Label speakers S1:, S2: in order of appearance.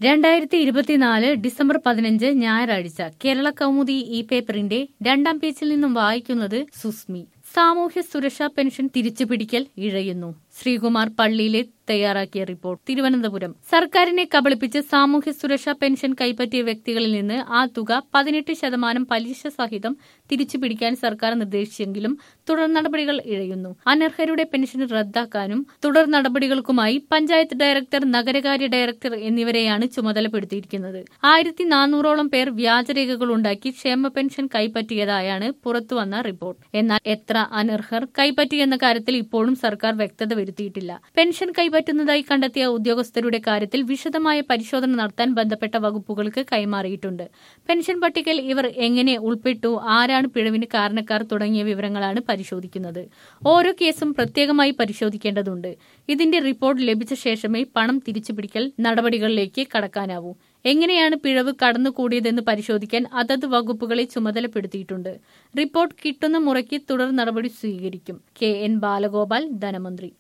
S1: രണ്ടായിരത്തി ഇരുപത്തിനാല് ഡിസംബർ പതിനഞ്ച് ഞായറാഴ്ച കേരള കൗമുദി ഇ പേപ്പറിന്റെ രണ്ടാം പേജിൽ നിന്നും വായിക്കുന്നത് സുസ്മി സാമൂഹ്യ സുരക്ഷാ പെൻഷൻ തിരിച്ചുപിടിക്കൽ ഇഴയുന്നു ശ്രീകുമാർ പള്ളിയിലെ തയ്യാറാക്കിയ റിപ്പോർട്ട് തിരുവനന്തപുരം സർക്കാരിനെ കബളിപ്പിച്ച് സാമൂഹ്യ സുരക്ഷാ പെൻഷൻ കൈപ്പറ്റിയ വ്യക്തികളിൽ നിന്ന് ആ തുക പതിനെട്ട് ശതമാനം പലിശ സഹിതം തിരിച്ചുപിടിക്കാൻ സർക്കാർ നിർദ്ദേശിച്ചെങ്കിലും തുടർ നടപടികൾ ഇഴയുന്നു അനർഹരുടെ പെൻഷൻ റദ്ദാക്കാനും തുടർ നടപടികൾക്കുമായി പഞ്ചായത്ത് ഡയറക്ടർ നഗരകാര്യ ഡയറക്ടർ എന്നിവരെയാണ് ചുമതലപ്പെടുത്തിയിരിക്കുന്നത് ആയിരത്തി നാനൂറോളം പേർ വ്യാജരേഖകൾ ഉണ്ടാക്കി ക്ഷേമ പെൻഷൻ കൈപ്പറ്റിയതായാണ് പുറത്തുവന്ന റിപ്പോർട്ട് എന്നാൽ എത്ര അനർഹർ കൈപ്പറ്റിയെന്ന കാര്യത്തിൽ ഇപ്പോഴും സർക്കാർ വ്യക്തത വരുത്തിയിട്ടില്ല പെൻഷൻ കൈപ്പറ്റുന്നതായി കണ്ടെത്തിയ ഉദ്യോഗസ്ഥരുടെ കാര്യത്തിൽ വിശദമായ പരിശോധന നടത്താൻ ബന്ധപ്പെട്ട വകുപ്പുകൾക്ക് കൈമാറിയിട്ടുണ്ട് പെൻഷൻ പട്ടികയിൽ ഇവർ എങ്ങനെ ഉൾപ്പെട്ടു ആരാണ് പിഴവിന് കാരണക്കാർ തുടങ്ങിയ വിവരങ്ങളാണ് പരിശോധിക്കുന്നത് ഓരോ കേസും പ്രത്യേകമായി പരിശോധിക്കേണ്ടതുണ്ട് ഇതിന്റെ റിപ്പോർട്ട് ലഭിച്ച ശേഷമേ പണം തിരിച്ചുപിടിക്കൽ നടപടികളിലേക്ക് കടക്കാനാവൂ എങ്ങനെയാണ് പിഴവ് കടന്നുകൂടിയതെന്ന് പരിശോധിക്കാൻ അതത് വകുപ്പുകളെ ചുമതലപ്പെടുത്തിയിട്ടുണ്ട് റിപ്പോർട്ട് കിട്ടുന്ന മുറയ്ക്ക് തുടർ നടപടി സ്വീകരിക്കും കെ എൻ ബാലഗോപാൽ ധനമന്ത്രി